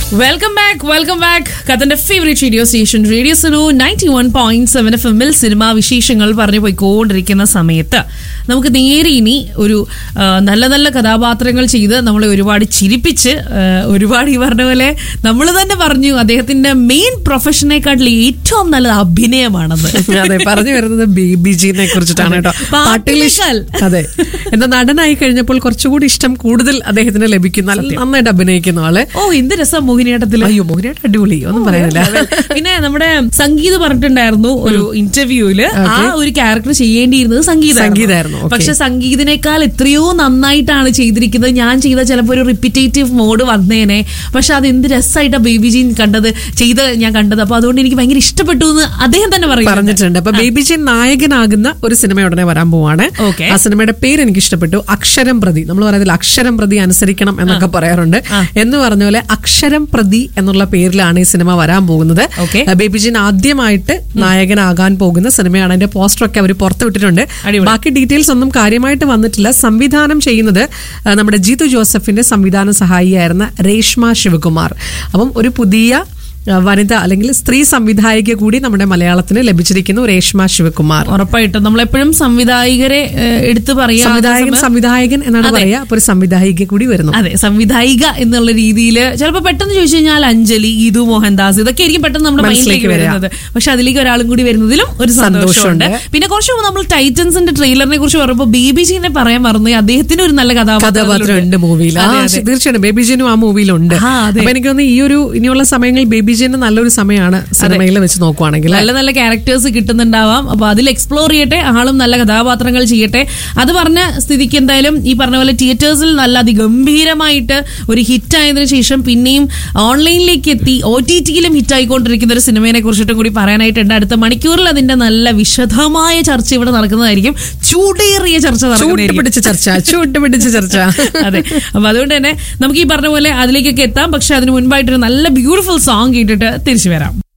Welcome back welcome back കഥന്റെ favourite radio station radio Sunu ninety one point seven F എമ്മിൽ സിനിമാ വിശേഷങ്ങൾ പറഞ്ഞു പോയിക്കൊണ്ടിരിക്കുന്ന സമയത്ത് നമുക്ക് നേരെ ഇനി ഒരു ആ, നല്ല നല്ല കഥാപാത്രങ്ങൾ ചെയ്ത് നമ്മളെ ഒരുപാട് ചിരിപ്പിച്ച് ആ, ഒരുപാട് ഈ പറഞ്ഞ പോലെ നമ്മൾ തന്നെ പറഞ്ഞു അദ്ദേഹത്തിന്റെ മെയിൻ പ്രൊഫഷനെക്കാട്ടിൽ ഏറ്റവും നല്ലത് അഭിനയമാണെന്ന് അതെ പറഞ്ഞു വരുന്നത് ബേബി ജീനെ കുറിച്ചിട്ടാണ് കേട്ടോ പാട്ടിൽ ഇഷ്- പാട്ടിനേക്കാൾ. അതെ എന്താ നടനായി കഴിഞ്ഞപ്പോൾ കുറച്ചുകൂടി ഇഷ്ടം കൂടുതൽ അദ്ദേഹത്തിന് ലഭിക്കും നല്ല നന്നായിട്ട് അഭിനയിക്കുന്ന ആള് ഓ എന്ത് രസം മോഹിനിയാട്ടത്തില് അയ്യോ മോഹിനിയായിട്ട് അടിപൊളി ഒന്നും പറയാനില്ല പിന്നെ നമ്മുടെ സംഗീത് പറഞ്ഞിട്ടുണ്ടായിരുന്നു ഒരു ഇന്റർവ്യൂല് ആ ഒരു ക്യാരക്ടർ ചെയ്യേണ്ടിയിരുന്നത് സംഗീത സംഗീതായിരുന്നു, okay. പക്ഷെ സംഗീതിനേക്കാൾ എത്രയോ നന്നായിട്ടാണ് ചെയ്തിരിക്കുന്നത് ഞാൻ ചെയ്ത ചിലപ്പോൾ ഒരു റിപ്പിറ്റേറ്റീവ് മോഡ് വന്നേനെ പക്ഷെ അത് എന്ത് രസമായിട്ടാ ബേബി ജീൻ കണ്ടത് ചെയ്ത് ഞാൻ കണ്ടത് അപ്പൊ അതുകൊണ്ട് എനിക്ക് ഭയങ്കര ഇഷ്ടപ്പെട്ടു എന്ന് അദ്ദേഹം തന്നെ പറയുന്നു പറഞ്ഞിട്ടുണ്ട് അപ്പൊ ബേബി ജീൻ നായകനാകുന്ന ഒരു സിനിമ ഉടനെ വരാൻ പോവാണ് Okay. ആ സിനിമയുടെ പേര് എനിക്ക് ഇഷ്ടപ്പെട്ടു അക്ഷരം പ്രതി നമ്മൾ പറയുന്നത് അക്ഷരം പ്രതി അനുസരിക്കണം എന്നൊക്കെ പറയാറുണ്ട് എന്ന് പറഞ്ഞ പോലെ അക്ഷരം പ്രതി എന്നുള്ള പേരിലാണ് ഈ സിനിമ വരാൻ പോകുന്നത് Okay. ആ, ബേബി ജീൻ ആദ്യമായിട്ട് നായകനാകാൻ പോകുന്ന സിനിമയാണ് അതിന്റെ പോസ്റ്ററൊക്കെ അവർ പുറത്തുവിട്ടിട്ടുണ്ട് അടിപൊളി. ബാക്കി ഡീറ്റെയിൽസ് ഒന്നും കാര്യമായിട്ട് വന്നിട്ടില്ല സംവിധാനം ചെയ്യുന്നത് ആ, നമ്മുടെ ജിതു ജോസഫിന്റെ സംവിധാന സഹായിയായിരുന്ന രേഷ്മ ശിവകുമാർ അപ്പം ഒരു പുതിയ ആ, വനിത അല്ലെങ്കിൽ സ്ത്രീ സംവിധായിക കൂടി നമ്മുടെ മലയാളത്തിന് ലഭിച്ചിരിക്കുന്നു രേഷ്മ ശിവകുമാർ ഉറപ്പായിട്ടും നമ്മളെപ്പോഴും സംവിധായകരെ ഏഹ്, എടുത്തു പറയാ സംവിധായകൻ സംവിധായകൻ എന്നാണ് പറയാ അപ്പൊ ഒരു സംവിധായിക കൂടി വരുന്നു അതെ സംവിധായിക എന്നുള്ള രീതിയിൽ ചിലപ്പോൾ പെട്ടെന്ന് ചോദിച്ചു കഴിഞ്ഞാൽ അഞ്ജലി ഗീതു മോഹൻദാസ് ഇതൊക്കെ ആയിരിക്കും പെട്ടെന്ന് നമ്മുടെ മനസ്സിലേക്ക് മൈൻഡിലേക്ക് വരിക. വരുന്നത് പക്ഷെ അതിലേക്ക് ഒരാളും കൂടി വരുന്നതിലും ഒരു സന്തോഷമുണ്ട് സന്തോഷമുണ്ട്. പിന്നെ കുറച്ച് മുമ്പ് നമ്മൾ ടൈറ്റൻസിന്റെ ട്രെയിലറിനെ കുറിച്ച് പറയുമ്പോൾ ബേബി ജീനെ പറയാൻ മറന്നു അദ്ദേഹത്തിന് ഒരു നല്ല കഥാപാത്രം ഉണ്ട് മൂവിയിൽ ആ തീർച്ചയായും ബേബി ജിനും ആ മൂവിയിലുണ്ട് ആ, അതെ. അപ്പൊ എനിക്ക് തോന്നുന്നു ഈ ഒരു ഇനിയുള്ള സമയങ്ങളിൽ ബേബി ജിന് നല്ലൊരു സമയമാണ് സിനിമയിൽ വെച്ച് നോക്കുവാണെങ്കിൽ നല്ല നല്ല ക്യാരക്ടേഴ്സ് കിട്ടുന്നുണ്ടാവാം അപ്പൊ അതിൽ എക്സ്പ്ലോർ ചെയ്യട്ടെ ആളും നല്ല കഥാപാത്രങ്ങൾ ചെയ്യട്ടെ അത് പറഞ്ഞ സ്ഥിതിക്ക് എന്തായാലും ഈ പറഞ്ഞ പോലെ തിയേറ്റേഴ്സിൽ നല്ല അതിഗംഭീരമായിട്ട് ഒരു ഹിറ്റ് ആയതിനു ശേഷം പിന്നെയും ഓൺലൈനിലേക്ക് എത്തി ഒ ടി ടിയിലും ഹിറ്റ് ആയിക്കൊണ്ടിരിക്കുന്ന ഒരു സിനിമയെ കുറിച്ചിട്ടും കൂടി പറയാനായിട്ടുണ്ട് അടുത്ത മണിക്കൂറിൽ അതിന്റെ നല്ല വിശദമായ ചർച്ച ഇവിടെ നടക്കുന്നതായിരിക്കും ചൂടേറിയ ചർച്ച ചൂട്ട് നടക്കുന്നതായിരിക്കും പിടിച്ച ചർച്ച ചൂട്ട് പിടിച്ച ചർച്ച അതെ അപ്പൊ അതുകൊണ്ട് തന്നെ നമുക്ക് ഈ പറഞ്ഞ പോലെ അതിലേക്കൊക്കെ എത്താം പക്ഷെ അതിന് മുൻപായിട്ടൊരു നല്ല ബ്യൂട്ടിഫുൾ സോങ് കേട്ടിട്ട് തിരിച്ചു വരാം